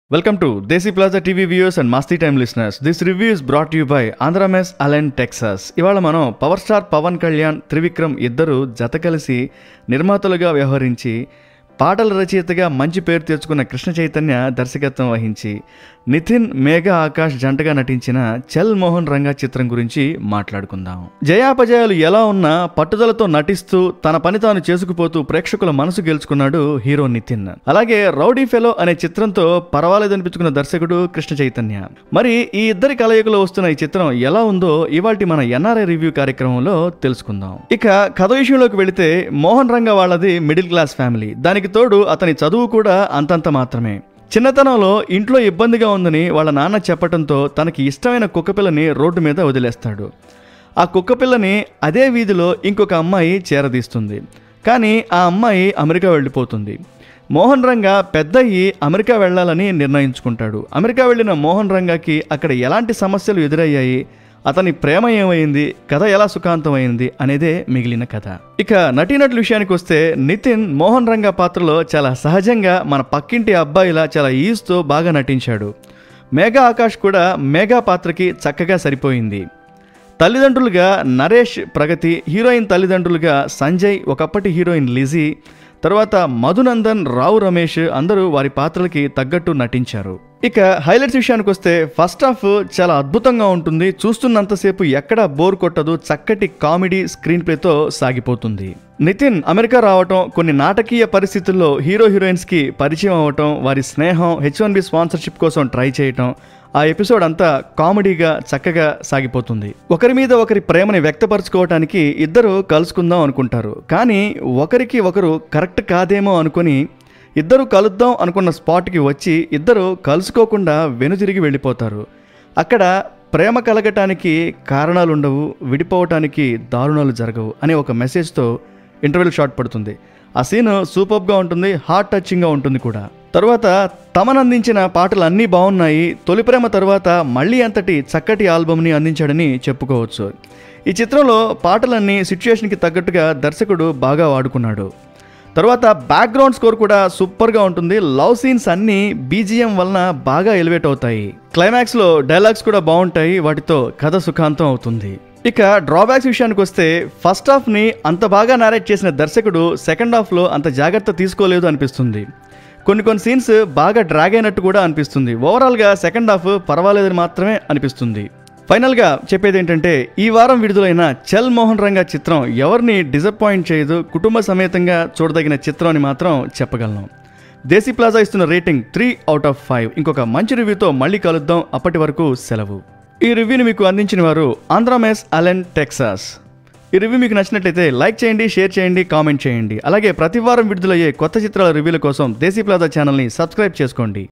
Welcome to Desi Plaza TV viewers and Masti Time listeners. This review is brought to you by Andhra Mess Allen, Texas. ఇవాళ మనం power star Pawan Kalyan Trivikram ఇద్దరు జత కలిసి నిర్మాతలుగా వ్యవహరించి పాటల రచయితగా మంచి పేరు తెచ్చుకున్న కృష్ణ చైతన్య దర్శకత్వం వహించి నితిన్ మేఘా ఆకాష్ జంటగా నటించిన చల్ మోహన్ రంగా చిత్రం గురించి మాట్లాడుకుందాం జయాపజయాలు ఎలా ఉన్నా పట్టుదలతో నటిస్తూ తన పని తాను చేసుకుపోతూ ప్రేక్షకుల మనసు గెలుచుకున్నాడు హీరో నితిన్ అలాగే రౌడీ ఫెలో అనే చిత్రంతో పర్వాలేదనిపించుకున్న దర్శకుడు కృష్ణ చైతన్య మరి ఈ ఇద్దరి కలయికలో వస్తున్న ఈ చిత్రం ఎలా ఉందో ఇవాటి మన ఎన్ఆర్ఐ రివ్యూ కార్యక్రమంలో తెలుసుకుందాం ఇక కథ విషయంలోకి వెళితే మోహన్ రంగ వాళ్ళది మిడిల్ క్లాస్ ఫ్యామిలీ దానికి తోడు అతని చదువు కూడా అంతంత మాత్రమే చిన్నతనంలో ఇంట్లో ఇబ్బందిగా ఉందని వాళ్ళ నాన్న చెప్పడంతో తనకి ఇష్టమైన కుక్కపిల్లని రోడ్డు మీద వదిలేస్తాడు ఆ కుక్కపిల్లని అదే వీధిలో ఇంకొక అమ్మాయి చేరదీస్తుంది కానీ ఆ అమ్మాయి అమెరికా వెళ్ళిపోతుంది మోహన్ రంగా పెద్దయ్యి అమెరికా వెళ్ళాలని నిర్ణయించుకుంటాడు అమెరికా వెళ్ళిన మోహన్ రంగాకి అక్కడ ఎలాంటి సమస్యలు ఎదురయ్యాయి అతని ప్రేమ ఏమైంది కథ ఎలా సుఖాంతమైంది అనేదే మిగిలిన కథ ఇక నటీనటుల విషయానికి వస్తే నితిన్ మోహన్ రంగా పాత్రలో చాలా సహజంగా మన పక్కింటి అబ్బాయిలా చాలా ఈజ్తో బాగా నటించాడు మేఘా ఆకాష్ కూడా మేఘా పాత్రకి చక్కగా సరిపోయింది తల్లిదండ్రులుగా నరేష్ ప్రగతి హీరోయిన్ తల్లిదండ్రులుగా సంజయ్ ఒకప్పటి హీరోయిన్ లిజీ తర్వాత మధునందన్ రావు రమేష్ అందరూ వారి పాత్రలకి తగ్గట్టు నటించారు ఇక హైలైట్స్ విషయానికి వస్తే ఫస్ట్ హాఫ్ చాలా అద్భుతంగా ఉంటుంది చూస్తున్నంతసేపు ఎక్కడ బోర్ కొట్టదు చక్కటి కామెడీ స్క్రీన్ ప్లేతో సాగిపోతుంది నితిన్ అమెరికా రావటం కొన్ని నాటకీయ పరిస్థితుల్లో హీరో హీరోయిన్స్ కి పరిచయం అవ్వటం వారి స్నేహం హెచ్ వన్ బి స్పాన్సర్షిప్ కోసం ట్రై చేయటం ఆ ఎపిసోడ్ అంతా కామెడీగా చక్కగా సాగిపోతుంది ఒకరి మీద ఒకరి ప్రేమని వ్యక్తపరచుకోవటానికి ఇద్దరు కలుసుకుందాం అనుకుంటారు కానీ ఒకరికి ఒకరు కరెక్ట్ కాదేమో అనుకొని ఇద్దరు కలుద్దాం అనుకున్న స్పాట్కి వచ్చి ఇద్దరు కలుసుకోకుండా వెనుతిరిగి వెళ్ళిపోతారు అక్కడ ప్రేమ కలగటానికి కారణాలు ఉండవు విడిపోవటానికి దారుణాలు జరగవు అనే ఒక మెసేజ్తో ఇంటర్వెల్ షాట్ పడుతుంది ఆ సీన్ సూపర్గా ఉంటుంది హార్ట్ టచింగ్గా ఉంటుంది కూడా తరువాత తమనందించిన పాటలు అన్నీ బాగున్నాయి తొలి ప్రేమ తరువాత మళ్ళీ అంతటి చక్కటి ఆల్బమ్ని అందించాడని చెప్పుకోవచ్చు ఈ చిత్రంలో పాటలన్నీ సిచ్యుయేషన్కి తగ్గట్టుగా దర్శకుడు బాగా వాడుకున్నాడు తర్వాత బ్యాక్గ్రౌండ్ స్కోర్ కూడా సూపర్గా ఉంటుంది లవ్ సీన్స్ అన్నీ బీజిఎం వలన బాగా ఎలివేట్ అవుతాయి క్లైమాక్స్లో డైలాగ్స్ కూడా బాగుంటాయి వాటితో కథ సుఖాంతం అవుతుంది ఇక డ్రాబ్యాక్స్ విషయానికి వస్తే ఫస్ట్ హాఫ్ని అంత బాగా నారేట్ చేసిన దర్శకుడు సెకండ్ హాఫ్లో అంత జాగ్రత్త తీసుకోలేదు అనిపిస్తుంది కొన్ని కొన్ని సీన్స్ బాగా డ్రాగ్ అయినట్టు కూడా అనిపిస్తుంది ఓవరాల్గా సెకండ్ హాఫ్ పర్వాలేదని మాత్రమే అనిపిస్తుంది ఫైనల్గా చెప్పేది ఏంటంటే ఈ వారం విడుదలైన చల్ మోహన్ రంగా చిత్రం ఎవరిని డిసప్పాయింట్ చేయదు కుటుంబ సమేతంగా చూడదగిన చిత్రం అని మాత్రం చెప్పగలను దేశీ ప్లాజా ఇస్తున్న rating three out of five ఇంకొక మంచి రివ్యూతో మళ్ళీ కలుద్దాం అప్పటి వరకు సెలవు ఈ రివ్యూని మీకు అందించిన వారు ఆంధ్రామెస్ అలెన్ టెక్సాస్ ఈ రివ్యూ మీకు నచ్చినట్లయితే లైక్ చేయండి షేర్ చేయండి కామెంట్ చేయండి అలాగే ప్రతి వారం విడుదలయ్యే కొత్త చిత్రాల రివ్యూల కోసం దేశీ ప్లాజా ఛానల్ని సబ్స్క్రైబ్ చేసుకోండి